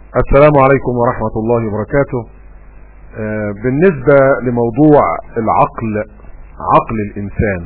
السلام عليكم ورحمة الله وبركاته آه، بالنسبة لموضوع العقل عقل الإنسان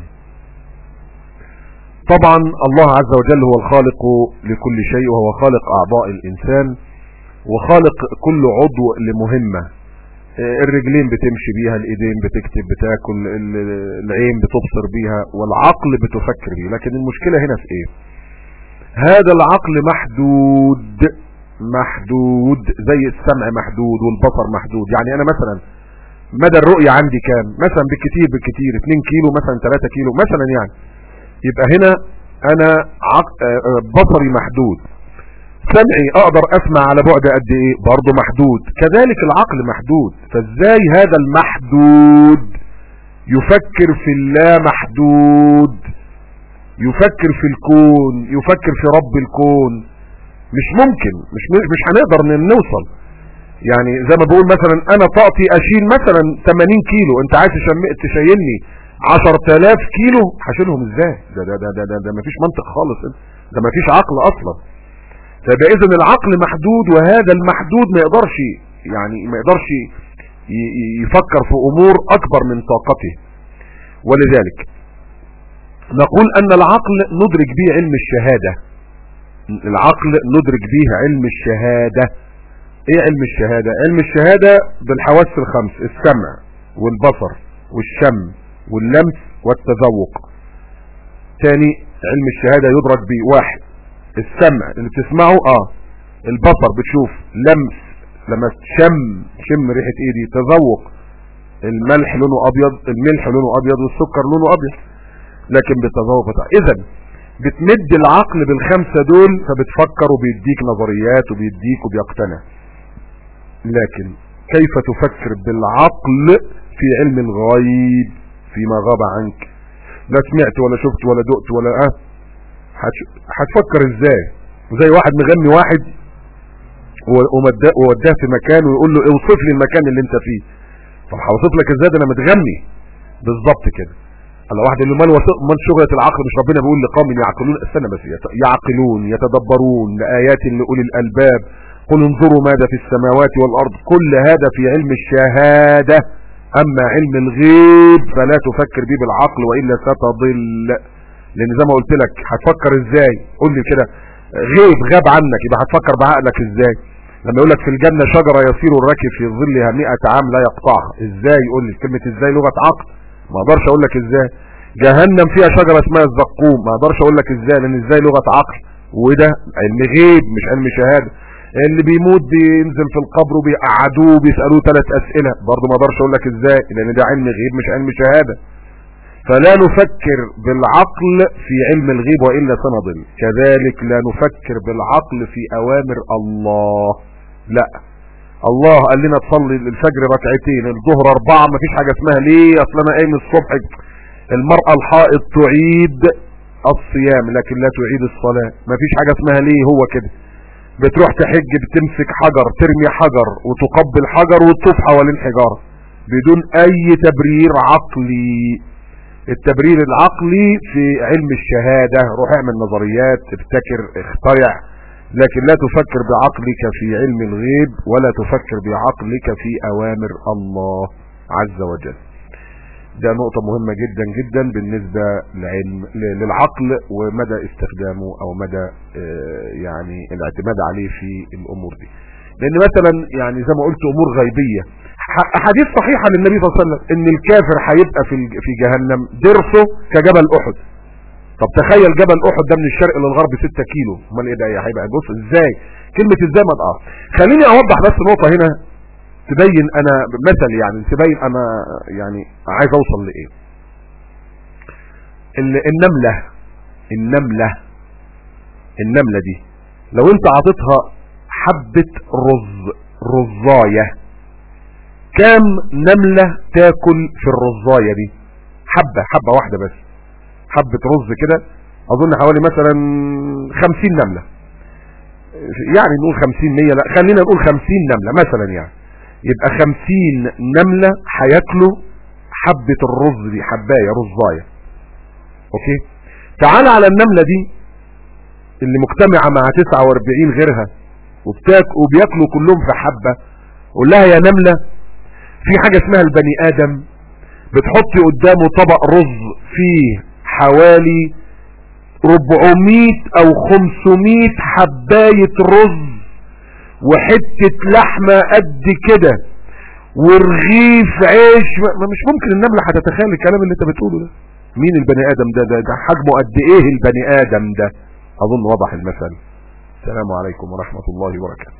طبعا الله عز وجل هو الخالق لكل شيء وهو خالق أعضاء الإنسان وخالق كل عضو لمهمة آه، الرجلين بتمشي بيها الإيدين بتكتب بتاكل ال- العين بتبصر بيها والعقل بتفكر بيه لكن المشكلة هنا في إيه هذا العقل محدود محدود زي السمع محدود والبصر محدود يعني انا مثلا مدى الرؤية عندي كام مثلا بالكتير بالكتير 2 كيلو مثلا 3 كيلو مثلا يعني يبقى هنا انا عق... آه، آه، بصري محدود سمعي اقدر اسمع على بعد قد ايه برضه محدود كذلك العقل محدود فازاي هذا المحدود يفكر في اللا محدود يفكر في الكون يفكر في رب الكون مش ممكن مش مش هنقدر ن- نوصل يعني زي ما بقول مثلا انا طاقتي اشيل مثلا 80 كيلو انت عايز تشم- تشيلني 10000 كيلو هشيلهم ازاي ده ده ده ده, ده, ده مفيش منطق خالص ده مفيش عقل اصلا فيبقى اذا العقل محدود وهذا المحدود ما يقدرش يعني ما يقدرش ي- ي- يفكر في امور اكبر من طاقته ولذلك نقول ان العقل ندرك به علم الشهاده العقل ندرك به علم الشهادة ايه علم الشهادة علم الشهادة بالحواس الخمس السمع والبصر والشم واللمس والتذوق تاني علم الشهادة يدرك به واحد السمع اللي بتسمعه اه البصر بتشوف لمس لما تشم شم ريحة ايدي تذوق الملح لونه ابيض الملح لونه ابيض والسكر لونه ابيض لكن بالتذوق بتاع اذا بتمد العقل بالخمسة دول فبتفكر وبيديك نظريات وبيديك وبيقتنع لكن كيف تفكر بالعقل في علم الغيب فيما غاب عنك لا سمعت ولا شفت ولا دقت ولا اه هتش- هتفكر ازاي زي واحد مغني واحد و- ومدا- ووداه في مكان ويقول له اوصف لي المكان اللي انت فيه طب هوصف لك ازاي ده انا متغني بالظبط كده الله واحد اللي مال وث- مال شغلة العقل مش ربنا بيقول لقوم يعقلون استنى بس يت- يعقلون يتدبرون لآيات لأولي الألباب قل انظروا ماذا في السماوات والأرض كل هذا في علم الشهادة أما علم الغيب فلا تفكر به بالعقل وإلا ستضل لأن زي ما قلت لك هتفكر ازاي قول لي كده غيب غاب عنك يبقى هتفكر بعقلك ازاي لما يقول لك في الجنة شجرة يصير الراكب في ظلها 100 عام لا يقطعها ازاي يقول لي كلمة ازاي لغة عقل ما اقدرش اقول لك ازاي جهنم فيها شجرة اسمها الزقوم ما اقدرش اقول لك ازاي لان ازاي لغة عقل وده علم غيب مش علم شهادة اللي بيموت بينزل في القبر وبيقعدوه بيسألوه ثلاث اسئلة برضه ما اقدرش اقول لك ازاي لان ده علم غيب مش علم شهادة فلا نفكر بالعقل في علم الغيب وإلا سنضل كذلك لا نفكر بالعقل في أوامر الله لا الله قال لنا تصلي الفجر ركعتين الظهر أربعة ما فيش حاجة اسمها ليه أصل أنا قايم الصبح المرأة الحائض تعيد الصيام لكن لا تعيد الصلاة ما فيش حاجة اسمها ليه هو كده بتروح تحج بتمسك حجر ترمي حجر وتقبل حجر وتطوف حوالين حجارة بدون أي تبرير عقلي التبرير العقلي في علم الشهادة روح اعمل نظريات ابتكر اخترع لكن لا تفكر بعقلك في علم الغيب ولا تفكر بعقلك في اوامر الله عز وجل ده نقطة مهمة جدا جدا بالنسبة لعلم للعقل ومدى استخدامه او مدى اه يعني الاعتماد عليه في الامور دي لان مثلا يعني زي ما قلت امور غيبية احاديث صحيحة للنبي صلى الله عليه وسلم ان الكافر هيبقى في في جهنم درسه كجبل احد طب تخيل جبل احد ده من الشرق للغرب 6 كيلو امال ايه ده هيبقى بص ازاي كلمة ازاي ما تقع خليني اوضح بس نقطة هنا تبين انا مثل يعني تبين انا يعني عايز اوصل لايه النملة النملة النملة دي لو انت عطيتها حبة رز رزاية كام نملة تاكل في الرزاية دي حبة حبة واحدة بس حبة رز كده اظن حوالي مثلا خمسين نملة يعني نقول خمسين مية لا خلينا نقول خمسين نملة مثلا يعني يبقى خمسين نملة هياكلوا حبة الرز دي حباية رزاية اوكي تعال على النملة دي اللي مجتمعة مع تسعة واربعين غيرها وبتاك وبياكلوا كلهم في حبة قول لها يا نملة في حاجة اسمها البني ادم بتحطي قدامه طبق رز فيه حوالي 400 او 500 حباية رز وحتة لحمة قد كده ورغيف عيش ما مش ممكن النملة هتتخيل الكلام اللي انت بتقوله ده مين البني ادم ده ده, ده حجمه قد ايه البني ادم ده اظن وضح المثل السلام عليكم ورحمة الله وبركاته